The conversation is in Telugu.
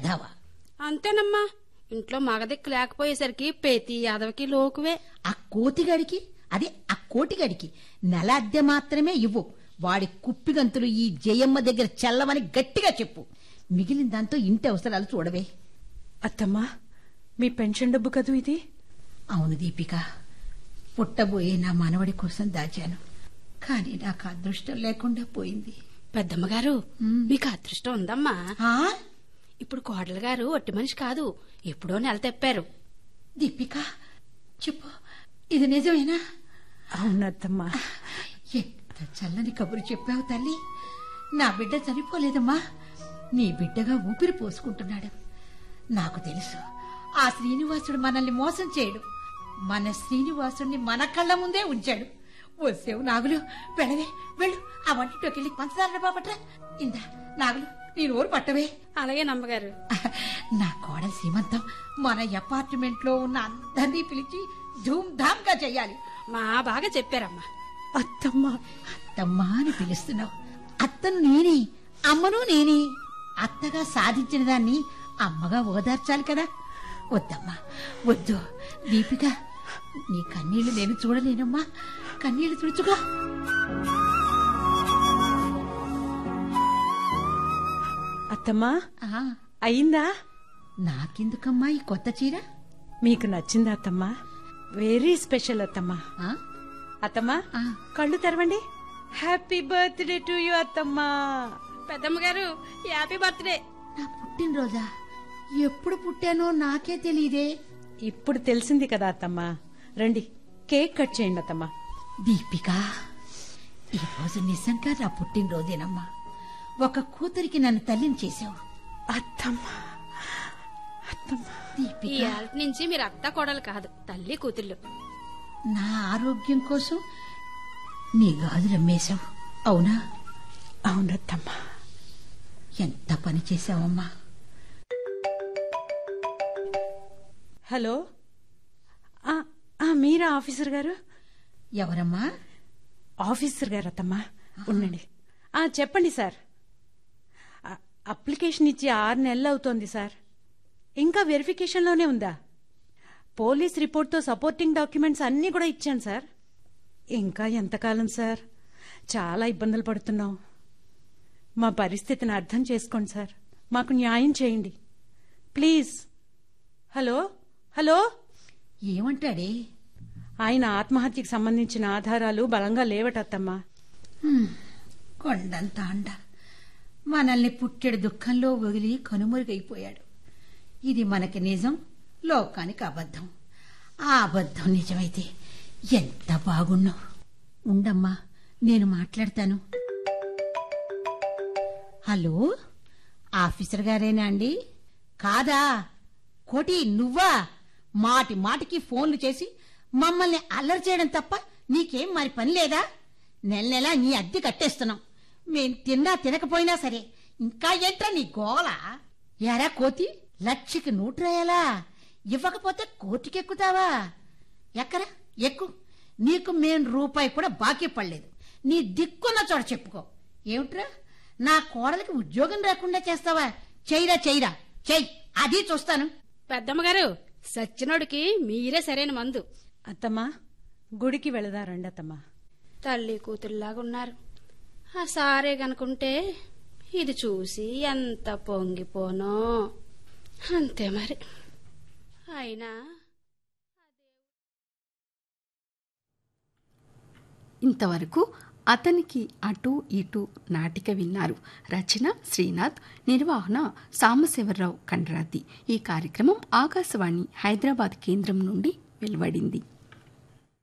ఎద్దావా అంతేనమ్మా ఇంట్లో మగదిక్కు లేకపోయేసరికి ప్రతి యాదవకి లోకువే ఆ కోతిగాడికి అదే ఆ కోటిగాడికి నెల అద్దె మాత్రమే ఇవ్వు వాడి కుప్పిగంతులు ఈ జయమ్మ దగ్గర చల్లమని గట్టిగా చెప్పు మిగిలిన దాంతో ఇంటి అవసరాలు చూడవే అత్తమ్మా మీ పెన్షన్ డబ్బు కదూ ఇది అవును దీపిక పుట్టబోయే నా మనవడి కోసం దాచాను కానీ నాకు అదృష్టం లేకుండా పోయింది పెద్దమ్మగారు మీకు అదృష్టం ఉందమ్మా ఆ? ఇప్పుడు కోడలు గారు ఒట్టి మనిషి కాదు ఎప్పుడో నెల తెప్పారు దీపిక చెప్పు ఇది నిజమేనా అవునత్తమ్మా ఎంత చల్లని కబురు చెప్పావు తల్లి నా బిడ్డ చనిపోలేదమ్మా నీ బిడ్డగా ఊపిరి పోసుకుంటున్నాడు నాకు తెలుసు ఆ శ్రీనివాసుడు మనల్ని మోసం చేయడు మన శ్రీనివాసుడిని మన కళ్ళ ముందే ఉంచాడు వసేవు నాగులు వెళ్ళవే వెళ్ళు ఆ వంటింట్లోకి వెళ్ళి పంచదార బాపట్రా ఇందా నాగులు నీ నోరు పట్టవే అలాగే నమ్మగారు నా కోడలు సీమంతం మన అపార్ట్మెంట్ లో ఉన్న అందరినీ పిలిచి ధూమ్ ధామ్ గా చెయ్యాలి మా బాగా చెప్పారమ్మా అత్తమ్మా అత్తమ్మా అని పిలుస్తున్నావు అత్తను నేనే అమ్మను నేనే అత్తగా సాధించిన దాన్ని అమ్మగా ఓదార్చాలి కదా వద్దమ్మా వద్దు దీపిక నీ కన్నీళ్లు నేను చూడలేనమ్మా కన్నీళ్లు తుడుచుకో అత్తమ్మా ఆ, అయిందా నాకెందుకమ్మా ఈ కొత్త చీర మీకు నచ్చిందా అత్తమ్మా వెరీ స్పెషల్ అత్తమ్మా ఆ, అత్తమ్మా ఆ. కళ్ళు తెరవండి హ్యాపీ బర్త్డే టు యూ అత్తమ్మా పెద్దమ్మగారు హ్యాపీ బర్త్డే నా పుట్టినరోజా ఎప్పుడు పుట్టానో నాకే తెలియదే ఇప్పుడు తెలిసింది కదా అత్తమ్మా రండి కేక్ కట్ చేయండి అత్తమ్మా దీపిక ఈ రోజు నిజంగా నా పుట్టినరోజేనమ్మా ఒక కూతురికి నన్ను తల్లిని చేశావు అత్తమ్మా అత్తమ్మా ఈ దీపిక ఏళ్ళ నుంచి మీరు అత్త కోడలు కాదు తల్లి కూతుళ్ళు నా ఆరోగ్యం కోసం నీ గాజులు అమ్మేశావు అవునా అవునత్తమ్మా ఎంత పని చేశావమ్మా హలో ఆ, ఆ, మీరా ఆఫీసర్ గారు ఎవరమ్మా ఆఫీసర్ గారు అత్తమ్మా ఉండండి ఆ, చెప్పండి సార్ ఆ, అప్లికేషన్ ఇచ్చి ఆరు నెలలు అవుతోంది సార్ ఇంకా వెరిఫికేషన్లోనే ఉందా పోలీస్ రిపోర్ట్తో సపోర్టింగ్ డాక్యుమెంట్స్ అన్నీ కూడా ఇచ్చాను సార్ ఇంకా ఎంతకాలం సార్ చాలా ఇబ్బందులు పడుతున్నాం మా పరిస్థితిని అర్థం చేసుకోండి సార్ మాకు న్యాయం చేయండి ప్లీజ్ హలో హలో ఏమంటాడే ఆయన ఆత్మహత్యకు సంబంధించిన ఆధారాలు బలంగా లేవటత్తమ్మా హ్మ్, కొండంత అండ మనల్ని పుట్టెడు దుఃఖంలో వదిలి కనుమరుగైపోయాడు ఇది మనకి నిజం లోకానికి అబద్ధం ఆ అబద్ధం నిజమైతే ఎంత బాగున్నావు ఉండమ్మా నేను మాట్లాడతాను హలో ఆఫీసర్ గారేనా అండి కాదా కోటి నువ్వా మాటి మాటికి ఫోన్లు చేసి మమ్మల్ని అల్లరి చేయడం తప్ప నీకేం మరి పని లేదా నెల నెల నీ అద్దె కట్టేస్తున్నాం మేం తిన్నా తినకపోయినా సరే ఇంకా ఏంట్రా నీ గోల యారా కోతి లక్షకి నూట్రాయాలా ఇవ్వకపోతే కోర్టుకెక్కుతావా ఎక్కరా ఎక్కు నీకు మేం రూపాయి కూడా బాకీ పడలేదు నీ దిక్కున్న చోట చెప్పుకో ఏమిట్రా నా కోడలికి ఉద్యోగం రాకుండా చేస్తావా చెయ్యరా చెయ్యరా చెయ్యి అది చూస్తాను పెద్దమ్మగారు సచ్చినోడికి మీరే సరైన మందు అత్తమ్మా గుడికి వెళదారండి అత్తమ్మా తల్లి కూతురులాగా ఉన్నారు ఆ సారే కనుకుంటే ఇది చూసి ఎంత పొంగిపోనో అంతే మరి అయినా ఇంతవరకు అతనికి అటు ఇటు నాటిక విన్నారు రచన శ్రీనాథ్ నిర్వహణ సాంబశివరావు కండ్రాతి ఈ కార్యక్రమం ఆకాశవాణి హైదరాబాద్ కేంద్రం నుండి వెలువడింది